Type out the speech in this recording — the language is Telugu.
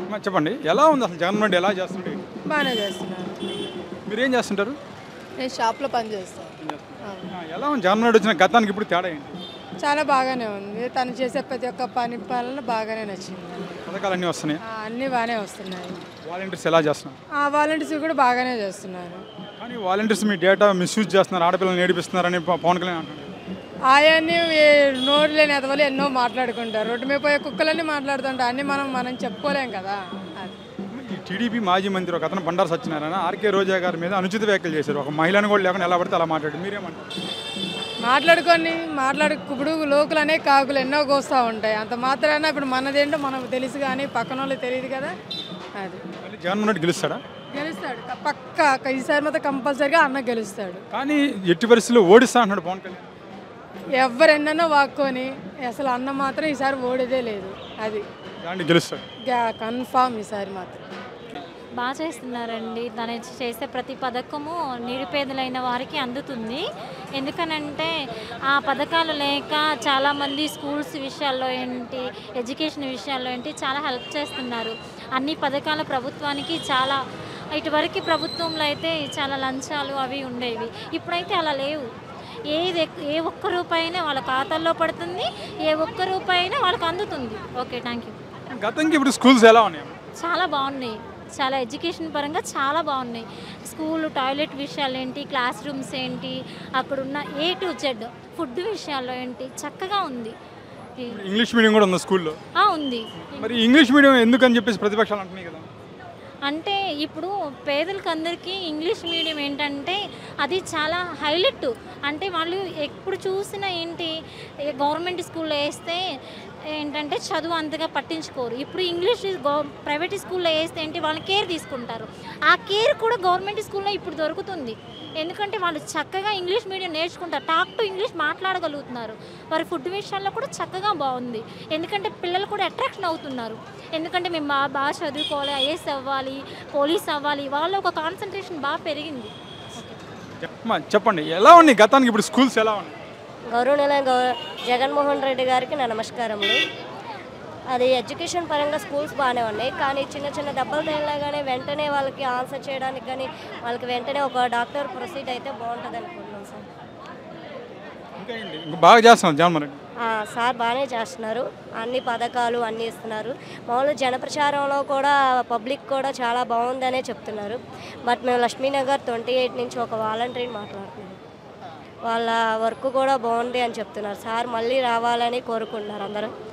అమ్మా, చెప్పండి ఎలా ఉంది అసలు జగన్ రెడ్డి ఎలా చేస్తుండే బాగానే చేస్తున్నాను మీరేం చేస్తుంటారు నేను షాప్లో పని చేస్తాను ఆ, ఎలా ఉంది జగన్ రెడ్డి వచ్చిన గతానికి ఇప్పుడు తేడా ఏంటి చాలా బాగానే ఉంది తను చేసే ప్రతి ఒక్క పని పాలన బాగానే నచ్చింది పథకాలు అన్నీ వస్తున్నాయి ఆ, అన్నీ బాగానే వస్తున్నాయి వాలంటీర్స్ ఎలా చేస్తున్నారు ఆ వాలంటీర్స్ కూడా బాగానే చేస్తున్నారు కానీ వాలంటీర్స్ మీ డేటా మిస్యూజ్ చేస్తున్నారు ఆడపిల్లల్ని ఏడిపిస్తున్నారని ప- పవన్ కళ్యాణ్ అంటున్నారు ఆయన్ని నోరు లేని ఎదవలు ఎన్నో మాట్లాడుకుంటారు రోడ్డు మీద పోయే కుక్కలన్నీ మాట్లాడుతుంటారు అన్నీ మనం మనం చెప్పుకోలేం కదా అది ఈ టీడీపీ మాజీ మంత్రి ఒక అతను బండారు సత్యనారాయణ ఆర్కే రోజా గారి మీద అనుచిత వ్యాఖ్యలు చేశారు ఒక మహిళను కూడా లేకుండా ఎలా పడితే అలా మాట్లాడు మీరేమంటారు మాట్లాడుకొని మాట్లాడు ఇప్పుడు లోకులు అనే కాకులు ఎన్నో కోస్తూ ఉంటాయి అంత మాత్రాన ఇప్పుడు మనదేంటో మనకు తెలుసు కానీ పక్కన వాళ్ళకి తెలియదు కదా అది మళ్ళీ జగన్మోహన్ రెడ్డి గెలుస్తాడా గెలుస్తాడు పక్క ఈసారి మాత్రం కంపల్సరిగా అన్న గెలుస్తాడు కానీ ఎట్టి పరిస్థితుల్లో ఓడిస్తా అంటున్నాడు పవన్ కళ్యాణ్ ఎవరెన్నో వాక్కొని అసలు అన్న మాత్రం ఈసారి ఓడేదే లేదు అది దాన్ని గెలుస్తాడు కన్ఫామ్ ఈసారి మాత్రం బాగా చేస్తున్నారండి తను చేసే ప్రతి పథకము నిరుపేదలైన వారికి అందుతుంది ఎందుకనంటే ఆ పథకాలు లేక చాలామంది స్కూల్స్ విషయాల్లో ఏంటి ఎడ్యుకేషన్ విషయాల్లో ఏంటి చాలా హెల్ప్ చేస్తున్నారు అన్ని పథకాల ప్రభుత్వానికి చాలా ఇటువరకు ప్రభుత్వంలో అయితే చాలా లంచాలు అవి ఉండేవి ఇప్పుడైతే అలా లేవు ఏది ఎక్- ఏ ఒక్క రూపాయి అయినా వాళ్ళ ఖాతాల్లో పడుతుంది ఏ ఒక్క రూపాయి అయినా వాళ్ళకి అందుతుంది ఓకే థ్యాంక్ యూ గతంకి ఇప్పుడు స్కూల్స్ ఎలా ఉన్నాయి చాలా బాగున్నాయి చాలా ఎడ్యుకేషన్ పరంగా చాలా బాగున్నాయి స్కూల్ టాయిలెట్ విషయాలు ఏంటి క్లాస్ రూమ్స్ ఏంటి అక్కడున్న ఏ టు జెడ్ ఫుడ్ విషయాల్లో ఏంటి చక్కగా ఉంది ఈ- ఇంగ్లీష్ మీడియం కూడా ఉంది స్కూల్లో ఆ, ఉంది మరి ఇంగ్లీష్ మీడియం ఎందుకని చెప్పేసి ప్రతిపక్షాలు అంటున్నాయి కదా అంటే ఇప్పుడు పేదలకు అందరికీ ఇంగ్లీష్ మీడియం ఏంటంటే అది చాలా హైలైట్ అంటే వాళ్ళు ఎప్పుడు చూసినా ఏంటి ఏ గవర్నమెంట్ స్కూల్లో వేస్తే ఏంటంటే చదువు అంతగా పట్టించుకోరు ఇప్పుడు ఇంగ్లీష్ గవ ప్రైవేట్ స్కూల్లో వేస్తే ఏంటి వాళ్ళు కేర్ తీసుకుంటారు ఆ కేర్ కూడా గవర్నమెంట్ స్కూల్లో ఇప్పుడు దొరుకుతుంది ఎందుకంటే వాళ్ళు చక్కగా ఇంగ్లీష్ మీడియం నేర్చుకుంటారు టాక్ టు ఇంగ్లీష్ మాట్లాడగలుగుతున్నారు వారి ఫుడ్ విషయాల్లో కూడా చక్కగా బాగుంది ఎందుకంటే పిల్లలు కూడా అట్రాక్షన్ అవుతున్నారు ఎందుకంటే మేము బాగా బాగా చదువుకోవాలి ఐఏఎస్ అవ్వాలి పోలీస్ అవ్వాలి వాళ్ళ ఒక కాన్సన్ట్రేషన్ బాగా పెరిగింది అమ్మా, చెప్పండి ఎలా ఉన్నాయి గతానికి ఇప్పుడు స్కూల్స్ ఎలా ఉన్నాయి గౌరవనీయుల గౌ జగన్మోహన్ రెడ్డి గారికి నా నమస్కారములు అది ఎడ్యుకేషన్ పరంగా స్కూల్స్ బాగానే ఉన్నాయి కానీ చిన్న చిన్న దెబ్బలు తగిలినా కానీ వెంటనే వాళ్ళకి ఆన్సర్ చేయడానికి కానీ వాళ్ళకి వెంటనే ఒక డాక్టర్ ప్రొసీడ్ అయితే బాగుంటుంది అనుకుంటున్నాం సార్ ఇంకా ఏంటి ఇంకా బాగా చేస్తాం జగన్మోహన్ రెడ్డి ఆ, సార్ బాగానే చేస్తున్నారు అన్ని పథకాలు అన్నీ ఇస్తున్నారు మామూలు జనప్రచారంలో కూడా పబ్లిక్ కూడా చాలా బాగుందనే చెప్తున్నారు బట్ మేము లక్ష్మీనగర్ ట్వంటీ ఎయిట్ నుంచి ఒక వాలంటీర్ని మాట్లాడుతున్నాం వాళ్ళ వర్క్ కూడా బాగుంది అని చెప్తున్నారు సార్ మళ్ళీ రావాలని కోరుకుంటున్నారు అందరూ